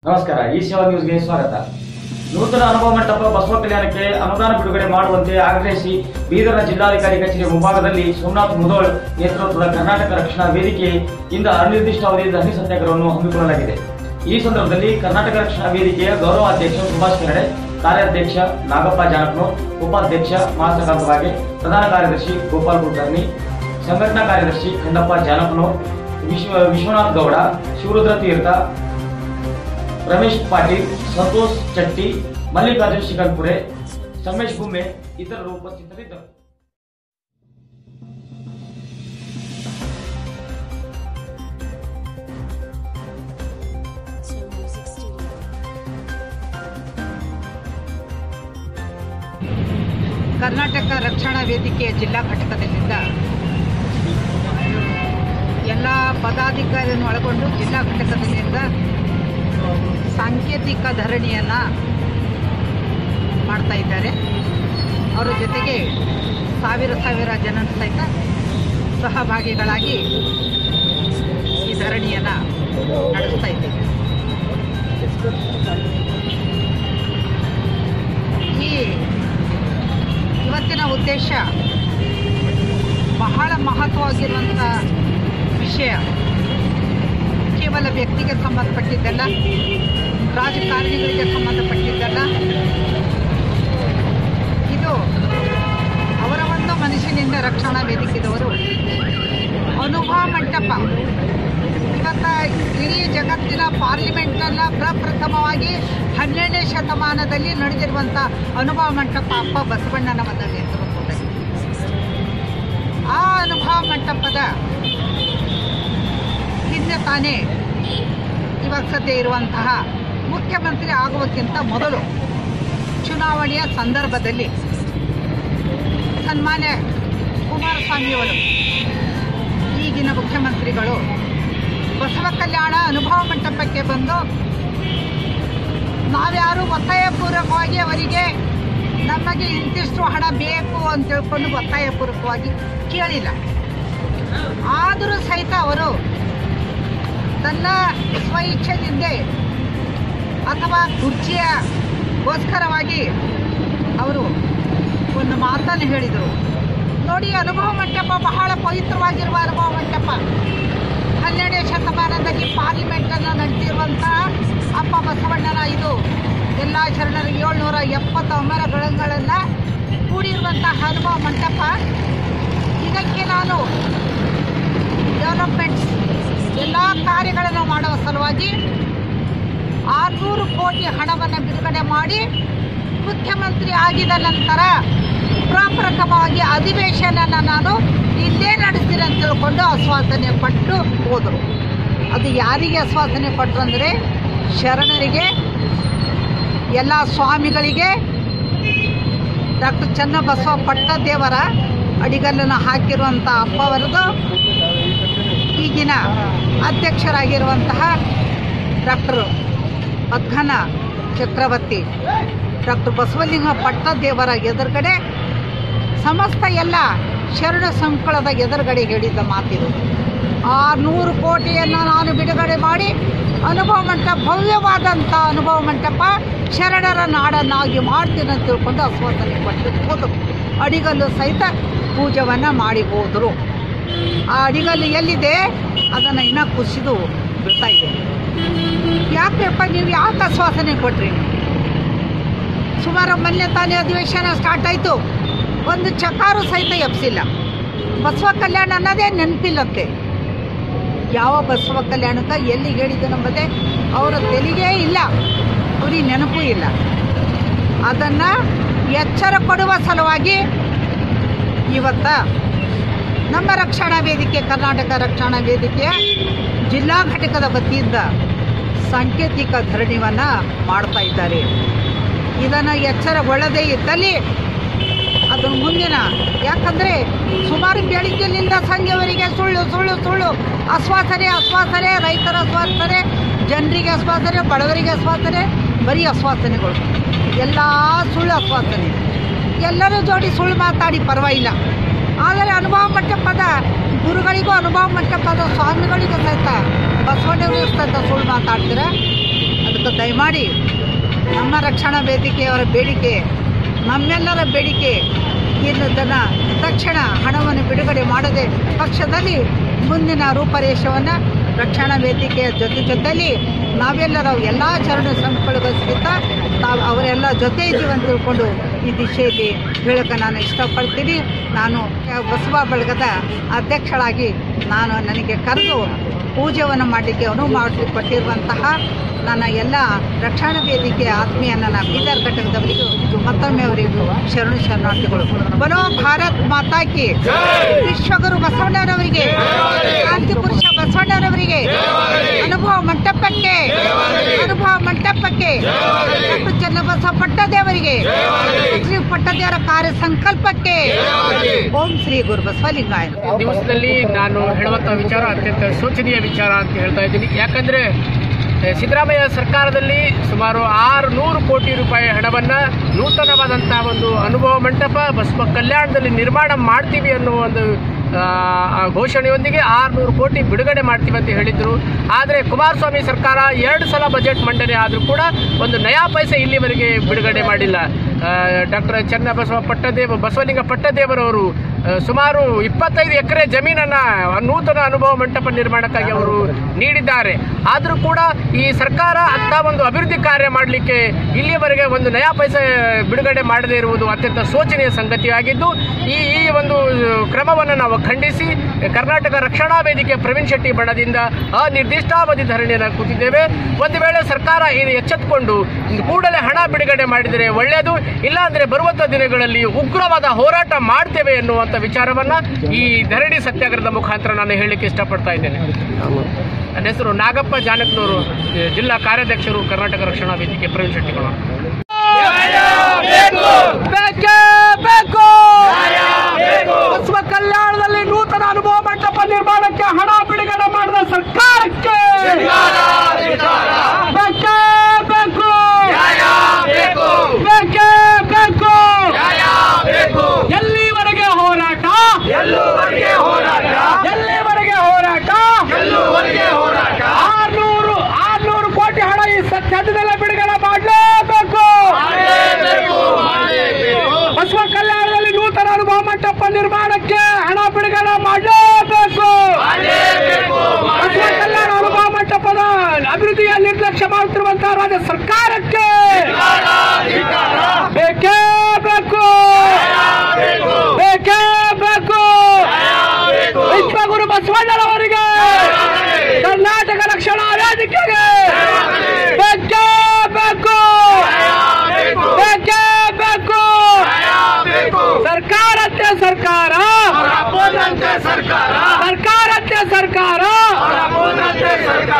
ನಮಸ್ಕಾರ ಈ ಸೇವಾ ನ್ಯೂಸ್ಗೆ ಸ್ವಾಗತ ನೂತನ ಅನುಭವ ಮಂಟಪ ಬಸವ ಕಲ್ಯಾಣಕ್ಕೆ ಅನುದಾನ ಬಿಡುಗಡೆ ಮಾಡುವಂತೆ ಆಗ್ರಹಿಸಿ ಬೀದರ್ನ ಜಿಲ್ಲಾಧಿಕಾರಿ ಕಚೇರಿ ಮುಂಭಾಗದಲ್ಲಿ ಸೋಮನಾಥ್ ಮುದೋಳ್ ನೇತೃತ್ವದ ಕರ್ನಾಟಕ ರಕ್ಷಣಾ ವೇದಿಕೆ ಇಂದ ಅನಿರ್ದಿಷ್ಟಾವಧಿ ಧರಣಿ ಸತ್ಯಾಗ್ರಹವನ್ನು ಹಮ್ಮಿಕೊಳ್ಳಲಾಗಿದೆ ಈ ಸಂದರ್ಭದಲ್ಲಿ ಕರ್ನಾಟಕ ರಕ್ಷಣಾ ವೇದಿಕೆಯ ಗೌರವ ಅಧ್ಯಕ್ಷ ಸುಭಾಷ್ ಕರಡೆ ಕಾರ್ಯಾಧ್ಯಕ್ಷ ನಾಗಪ್ಪ ಜಾನಪ್ನೂರ್ ಉಪಾಧ್ಯಕ್ಷ ಮಾಸಕಾಂತ ಬಾಗೆ ಪ್ರಧಾನ ಕಾರ್ಯದರ್ಶಿ ಗೋಪಾಲ್ ಕುಲಕರ್ಣಿ ಸಂಘಟನಾ ಕಾರ್ಯದರ್ಶಿ ಖಂಡಪ್ಪ ಜಾನಪ್ನೂರ್ ವಿಶ್ವ ವಿಶ್ವನಾಥ್ ಗೌಡ ಶಿವರುದ್ರ ತೀರ್ಥ ರಮೇಶ್ ಪಾಟೀಲ್ ಸಂತೋಷ್ ಚಟ್ಟಿ ಮಲ್ಲಿಕಾರ್ಜುನ್ ಶಿಕಲ್ಪುರೆ ಸಮೇಶ್ ಗುಮ್ಮೆ ಇತರರು ಉಪಸ್ಥಿತರಿದ್ದರು to Music Studio. ಕರ್ನಾಟಕ ರಕ್ಷಣಾ ವೇದಿಕೆಯ ಜಿಲ್ಲಾ ಘಟಕದಲ್ಲಿದ್ದ ಎಲ್ಲ ಪದಾಧಿಕಾರಿಯನ್ನು ಒಳಗೊಂಡು ಜಿಲ್ಲಾ ಘಟಕದಲ್ಲಿಂದ ಸಾಂಕೇತಿಕ ಧರಣಿಯನ್ನು ಮಾಡ್ತಾ ಇದ್ದಾರೆ ಅವರ ಜೊತೆಗೆ ಸಾವಿರ ಸಾವಿರ ಜನ ಸಹಿತ ಸಹಭಾಗಿಗಳಾಗಿ ಈ ಧರಣಿಯನ್ನು ನಡೆಸ್ತಾ ಇದ್ದೇವೆ ಈ ಇವತ್ತಿನ ಉದ್ದೇಶ ಬಹಳ ಮಹತ್ವವಾಗಿರುವಂಥ ವಿಷಯ ಕೇವಲ ವ್ಯಕ್ತಿಗೆ ಸಂಬಂಧಪಟ್ಟಿದ್ದಲ್ಲ ರಾಜಕಾರಣಿಗಳಿಗೆ ಸಂಬಂಧಪಟ್ಟಿದ್ದಲ್ಲ ಇದು ಅವರ ಒಂದು ಮನಸ್ಸಿನಿಂದ ರಕ್ಷಣಾ ವೇದಿಕೆದವರು ಅನುಭವ ಮಂಟಪ ಇವತ್ತ ಇಡೀ ಜಗತ್ತಿನ ಪಾರ್ಲಿಮೆಂಟ್ನಲ್ಲ ಪ್ರಪ್ರಥಮವಾಗಿ ಹನ್ನೆರಡನೇ ಶತಮಾನದಲ್ಲಿ ನಡೆದಿರುವಂಥ ಅನುಭವ ಮಂಟಪ ಅಪ್ಪ ಬಸವಣ್ಣನ ಒಂದು ನೇತೃತ್ವದಲ್ಲಿ ಆ ಅನುಭವ ಮಂಟಪದ ಹಿಂದೆ ತಾನೇ ಇವಾಗ ಸದ್ಯ ಇರುವಂತಹ ಮುಖ್ಯಮಂತ್ರಿ ಆಗುವಕ್ಕಿಂತ ಮೊದಲು ಚುನಾವಣೆಯ ಸಂದರ್ಭದಲ್ಲಿ ಸನ್ಮಾನ್ಯ ಕುಮಾರಸ್ವಾಮಿಯವರು ಈಗಿನ ಮುಖ್ಯಮಂತ್ರಿಗಳು ಬಸವ ಕಲ್ಯಾಣ ಅನುಭವ ಮಂಟಪಕ್ಕೆ ಬಂದು ನಾವ್ಯಾರು ಒತ್ತಾಯಪೂರ್ವಕವಾಗಿ ಅವರಿಗೆ ನಮಗೆ ಇಂತಿಷ್ಟು ಹಣ ಬೇಕು ಅಂತ ತಿಳ್ಕೊಂಡು ಒತ್ತಾಯಪೂರ್ವಕವಾಗಿ ಕೇಳಿಲ್ಲ ಆದರೂ ಸಹಿತ ಅವರು ತನ್ನ ಸ್ವಇಚ್ಛೆಯಿಂದ ಅಥವಾ ಕುರ್ಚಿಯಗೋಸ್ಕರವಾಗಿ ಅವರು ಒಂದು ಮಾತನ್ನು ಹೇಳಿದರು ನೋಡಿ ಅನುಭವ ಮಂಟಪ ಬಹಳ ಪವಿತ್ರವಾಗಿರುವ ಅನುಭವ ಮಂಟಪ ಹನ್ನೆರಡನೇ ಶತಮಾನದಲ್ಲಿ ಪಾರ್ಲಿಮೆಂಟನ್ನು ನಡೆಸಿರುವಂತಹ ಅಪ್ಪ ಬಸವಣ್ಣನ ಇದು ಎಲ್ಲ ಶರಣರ ಏಳ್ನೂರ ಎಪ್ಪತ್ತು ಅಮರಗಳನ್ನು ಕೂಡಿರುವಂತಹ ಅನುಭವ ಮಂಟಪ ಇದಕ್ಕೆ ನಾನು ಡೆವಲಪ್ಮೆಂಟ್ಸ್ ಎಲ್ಲ ಕಾರ್ಯಗಳನ್ನು ಮಾಡುವ ಸಲುವಾಗಿ ಆರುನೂರು ಕೋಟಿ ಹಣವನ್ನು ಬಿಡುಗಡೆ ಮಾಡಿ ಮುಖ್ಯಮಂತ್ರಿ ಆಗಿದ ನಂತರ ಪ್ರಪ್ರಥಮವಾಗಿ ಅಧಿವೇಶನನ ನಾನು ಇಲ್ಲೇ ನಡೆಸ್ತೀನಿ ಅಂತ ತಿಳ್ಕೊಂಡು ಆಶ್ವಾಸನೆ ಕೊಟ್ಟು ಹೋದರು ಅದು ಯಾರಿಗೆ ಆಶ್ವಾಸನೆ ಕೊಟ್ಟರು ಅಂದರೆ ಶರಣರಿಗೆ ಎಲ್ಲ ಸ್ವಾಮಿಗಳಿಗೆ ಡಾಕ್ಟರ್ ಚನ್ನಬಸವ ಪಟ್ಟದೇವರ ಅಡಿಗಲ್ಲನ್ನು ಹಾಕಿರುವಂಥ ಅಪ್ಪವರದು ಈಗಿನ ಅಧ್ಯಕ್ಷರಾಗಿರುವಂತಹ ಡಾಕ್ಟರ್ ಮಧ್ಯಾಹ್ನ ಚಕ್ರವರ್ತಿ ಡಾಕ್ಟರ್ ಬಸವಲಿಂಗ ಪಟ್ಟದೇವರ ಎದುರುಗಡೆ ಸಮಸ್ತ ಎಲ್ಲ ಶರಣ ಸಂಕಳದ ಎದುರುಗಡೆ ಹೇಳಿದ್ದ ಮಾತಿದು ಆ ನೂರು ಕೋಟಿಯನ್ನು ನಾನು ಬಿಡುಗಡೆ ಮಾಡಿ ಅನುಭವ ಮಂಟಪ ಭವ್ಯವಾದಂಥ ಅನುಭವ ಮಂಟಪ ಶರಣರ ನಾಡನ್ನಾಗಿ ಮಾಡ್ತೀನಿ ಅಂತ ತಿಳ್ಕೊಂಡು ಆಶ್ವಾಸನೆ ಕೊಟ್ಟು ಹೋದರು ಅಡಿಗಲ್ಲು ಸಹಿತ ಪೂಜೆಯನ್ನು ಮಾಡಿ ಹೋದರು ಆ ಅಡಿಗಲ್ಲು ಎಲ್ಲಿದೆ ಅದನ್ನು ಇನ್ನೂ ಕುಸಿದು ಬಿಡ್ತಾ ಇದೆ ಯಾಕೆಪ್ಪ ನೀವು ಯಾಕೆ ಆಶ್ವಾಸನೆ ಕೊಟ್ರಿ ಸುಮಾರು ಮೊನ್ನೆ ತಾನೇ ಅಧಿವೇಶನ ಸ್ಟಾರ್ಟ್ ಆಯಿತು ಒಂದು ಚಕಾರು ಸಹಿತ ಎಬ್ಸಿಲ್ಲ ಬಸವ ಕಲ್ಯಾಣ ಅನ್ನೋದೇ ನೆನಪಿಲ್ಲಂತೆ ಯಾವ ಬಸವ ಕಲ್ಯಾಣಕ್ಕೆ ಎಲ್ಲಿ ಹೇಳಿದ್ದು ನಂಬದೆ ಅವರ ತೆಲಿಗೆ ಇಲ್ಲ ಅವ್ರಿಗೆ ನೆನಪು ಇಲ್ಲ ಅದನ್ನು ಎಚ್ಚರ ಕೊಡುವ ಸಲುವಾಗಿ ಇವತ್ತ ನಮ್ಮ ರಕ್ಷಣಾ ವೇದಿಕೆ ಕರ್ನಾಟಕ ರಕ್ಷಣಾ ವೇದಿಕೆಯ ಜಿಲ್ಲಾ ಘಟಕದ ವತಿಯಿಂದ ಸಾಂಕೇತಿಕ ಧರಣಿಯನ್ನು ಮಾಡ್ತಾ ಇದ್ದಾರೆ ಇದನ್ನು ಎಚ್ಚರಗೊಳ್ಳದೇ ಇದ್ದಲ್ಲಿ ಅದು ಮುಂದಿನ ಯಾಕಂದರೆ ಸುಮಾರು ಬೆಳಿಗ್ಗೆಲಿಂದ ಸಂಜೆವರೆಗೆ ಸುಳ್ಳು ಸುಳ್ಳು ಸುಳ್ಳು ಆಶ್ವಾಸನೆ ಆಶ್ವಾಸನೆ ರೈತರ ಆಶ್ವಾಸನೆ ಜನರಿಗೆ ಆಶ್ವಾಸನೆ ಬಡವರಿಗೆ ಆಶ್ವಾಸನೆ ಬರೀ ಆಶ್ವಾಸನೆಗಳು ಎಲ್ಲ ಸುಳ್ಳು ಆಶ್ವಾಸನೆ ಎಲ್ಲರೂ ಜೋಡಿ ಸುಳ್ಳು ಮಾತಾಡಿ ಪರವಾಗಿಲ್ಲ ಆದರೆ ಅನುಭವ ಮಂಟಪದ ಗುರುಗಳಿಗೂ ಅನುಭವ ಮಂಟಪದ ಸ್ವಾಮಿಗಳಿಗೂ ಸಹಿತ ಬಸವಣ್ಣವ್ರಿಗೂ ಸಹಿತ ಸುಳ್ಳು ಮಾತಾಡ್ತೀರ ಅದು ಅದಕ್ಕೆ ದಯಮಾಡಿ ನಮ್ಮ ರಕ್ಷಣಾ ವೇದಿಕೆಯವರ ಬೇಡಿಕೆ ನಮ್ಮೆಲ್ಲರ ಬೇಡಿಕೆ ಇದನ್ನು ತಕ್ಷಣ ಹಣವನ್ನು ಬಿಡುಗಡೆ ಮಾಡದೆ ಪಕ್ಷದಲ್ಲಿ ಮುಂದಿನ ರೂಪರೇಷವನ್ನು ರಕ್ಷಣಾ ವೇದಿಕೆಯ ಜೊತೆ ಜೊತೆಯಲ್ಲಿ ನಾವೆಲ್ಲರೂ ಎಲ್ಲ ಚರಣ ಸಂಸ್ಥೆಗಳಿಗೋಸ್ಕರ ನಾವು ಅವರೆಲ್ಲ ಜೊತೆ ಇದ್ದೀವಿ ಅಂತ ತಿಳ್ಕೊಂಡು ಈ ದಿಶೆಯಲ್ಲಿ ಹೇಳೋಕೆ ನಾನು ಇಷ್ಟಪಡ್ತೀನಿ ನಾನು ಬಸವ ಬಳಗದ ಅಧ್ಯಕ್ಷಳಾಗಿ ನಾನು ನನಗೆ ಕರೆದು ಪೂಜೆಯನ್ನು ಮಾಡಲಿಕ್ಕೆ ಅನುವು ಮಾಡಿ ಕೊಟ್ಟಿರುವಂತಹ ನನ್ನ ಎಲ್ಲ ರಕ್ಷಣಾ ವೇದಿಕೆಯ ಆತ್ಮೀಯ ನನ್ನ ಬೀದರ್ ಘಟಕದವರಿಗೂ ಮತ್ತೊಮ್ಮೆ ಅವರಿಗೂ ಶರಣು ಶರಣಾರ್ಥಿಗಳು ಬನೋ ಭಾರತ್ ಮಾತಾ ಕಿ ವಿಶ್ವಗುರು ಬಸವಣ್ಣನವರಿಗೆ ಕ್ರಾಂತಿ ಪುರುಷ ಬಸವಣ್ಣನವರಿಗೆ ಅನುಭವ ಮಂಟಪಕ್ಕೆ ಅನುಭವ ಮಂಟಪಕ್ಕೆ ಡಾಕ್ಟರ್ ಚನ್ನಬಸವ ಪಟ್ಟದೇವರಿಗೆ ಶ್ರೀ ಪಟ್ಟದೇವರ ಕಾರ್ಯ ಸಂಕಲ್ಪಕ್ಕೆ ಓಂ ಶ್ರೀ ಗುರು ಬಸವಲಿಂಗಾಯ ದಿವಸದಲ್ಲಿ ನಾನು ಹೇಳುವಂಥ ವಿಚಾರ ಅತ್ಯಂತ ಶೋಚನೀಯ ವಿಚಾರ ಅಂತ ಹೇಳ್ತಾ ಇದ್ದೀನಿ ಯಾಕಂದರೆ ಸಿದ್ದರಾಮಯ್ಯ ಸರ್ಕಾರದಲ್ಲಿ ಸುಮಾರು ಆರು ನೂರು ಕೋಟಿ ರೂಪಾಯಿ ಹಣವನ್ನು ನೂತನವಾದಂಥ ಒಂದು ಅನುಭವ ಮಂಟಪ ಬಸವ ಕಲ್ಯಾಣದಲ್ಲಿ ನಿರ್ಮಾಣ ಮಾಡ್ತೀವಿ ಅನ್ನುವ ಒಂದು ಆ, ಆ ಘೋಷಣೆಯೊಂದಿಗೆ ಆರುನೂರು ಕೋಟಿ ಬಿಡುಗಡೆ ಮಾಡ್ತೀವಿ ಅಂತ ಹೇಳಿದ್ರು ಆದರೆ ಕುಮಾರಸ್ವಾಮಿ ಸರ್ಕಾರ ಎರಡು ಸಲ ಬಜೆಟ್ ಮಂಡನೆ ಆದರೂ ಕೂಡ ಒಂದು ನಯಾ ಪೈಸೆ ಇಲ್ಲಿವರೆಗೆ ಬಿಡುಗಡೆ ಮಾಡಿಲ್ಲ ಡಾಕ್ಟರ್ ಚನ್ನಬಸವ ಪಟ್ಟದೇವ ಬಸವಲಿಂಗ ಪಟ್ಟದೇವರವರು ಆ, ಸುಮಾರು ಇಪ್ಪತ್ತೈದು ಎಕರೆ ಜಮೀನನ್ನು ನೂತನ ಅನುಭವ ಮಂಟಪ ನಿರ್ಮಾಣಕ್ಕಾಗಿ ಅವರು ನೀಡಿದ್ದಾರೆ ಆದರೂ ಕೂಡ ಈ ಸರ್ಕಾರ ಅಂತ ಒಂದು ಅಭಿವೃದ್ಧಿ ಕಾರ್ಯ ಮಾಡಲಿಕ್ಕೆ ಇಲ್ಲಿಯವರೆಗೆ ಒಂದು ನಯಾ ಪೈಸೆ ಬಿಡುಗಡೆ ಮಾಡದೇ ಇರುವುದು ಅತ್ಯಂತ ಶೋಚನೀಯ ಸಂಗತಿಯಾಗಿದ್ದು ಈ ಈ ಒಂದು ಕ್ರಮವನ್ನು ನಾವು ಖಂಡಿಸಿ ಕರ್ನಾಟಕ ರಕ್ಷಣಾ ವೇದಿಕೆ ಪ್ರವೀಣ್ ಶೆಟ್ಟಿ ಬಣದಿಂದ ಅನಿರ್ದಿಷ್ಟಾವಧಿ ಧರಣಿಯನ್ನು ಕೂತಿದ್ದೇವೆ ಒಂದು ವೇಳೆ ಸರ್ಕಾರ ಇದು ಎಚ್ಚೆತ್ತುಕೊಂಡು ಕೂಡಲೇ ಹಣ ಬಿಡುಗಡೆ ಮಾಡಿದರೆ ಒಳ್ಳೆಯದು ಇಲ್ಲಾಂದರೆ ಬರುವಂಥ ದಿನಗಳಲ್ಲಿ ಉಗ್ರವಾದ ಹೋರಾಟ ಮಾಡ್ತೇವೆ ಎನ್ನುವಂಥ ವಿಚಾರವನ್ನ ಈ ಧರಣಿ ಸತ್ಯಾಗ್ರಹದ ಮುಖಾಂತರ ನಾನು ಹೇಳಲಿಕ್ಕೆ ಇಷ್ಟಪಡ್ತಾ ಇದ್ದೇನೆ ನನ್ನ ಹೆಸರು ನಾಗಪ್ಪ ಜಾನಕ್ನವರು ಜಿಲ್ಲಾ ಕಾರ್ಯಾಧ್ಯಕ್ಷರು ಕರ್ನಾಟಕ ರಕ್ಷಣಾ ವೇದಿಕೆ ಪ್ರವೀಣ್ ಶೆಟ್ಟಿಗಳು ಬೇಕೇ ಬೇಕು ಬಸವ ಕಲ್ಯಾಣದಲ್ಲಿ ನೂತನ ಅನುಭವ ಮಂಟಪ ನಿರ್ಮಾಣಕ್ಕೆ ಹಣ ಬಿಡುಗಡೆ ಮಾಡಿದ ಸರ್ಕಾರಕ್ಕೆ ಬೇಕೇ ಬೇಕು ಬೇಕೇ ಬೇಕು ಎಲ್ಲಿವರೆಗೆ ಹೋರಾಟ ಎಲ್ಲಿವರೆಗೆ ಹೋರಾಟ ಆರ್ನೂರು ಆರ್ನೂರು ಕೋಟಿ ಹಣ ಈ ಸದ್ಯದಲ್ಲೇ ಬಿಡುಗಡೆ ಮಾಡಲೇಬೇಕು ಬಸವ ಕಲ್ಯಾಣದಲ್ಲಿ ನೂತನ ಅನುಭವ ಮಂಟಪ ನಿರ್ಮಾಣಕ್ಕೆ ಹಣ ಬಿಡುಗಡೆ ಮಾಡಲೇಬೇಕು ಬಸವ ಕಲ್ಯಾಣ ಅನುಭವ ಮಂಟಪದ ಅಭಿವೃದ್ಧಿಯ ನಿರ್ಲಕ್ಷ್ಯ ಮಾಡುತ್ತಿರುವಂತಹ ರಾಜ್ಯ ಸರ್ಕಾರಕ್ಕೆ ಬೇಕೇ ಬೇಕು ಬೇಕೇ ಬೇಕು ವಿಶ್ವಗುರು ಬಸವಣ್ಣನವರಿಗೆ ಕರ್ನಾಟಕ ರಕ್ಷಣಾ ವೇದಿಕೆಗೆ ಬೇಕೇ ಬೇಕು ಬೇಕೇ ಬೇಕು ಸರ್ಕಾರಕ್ಕೆ ಸರ್ಕಾರ ಸರ್ಕಾರಕ್ಕೆ ಸರ್ಕಾರ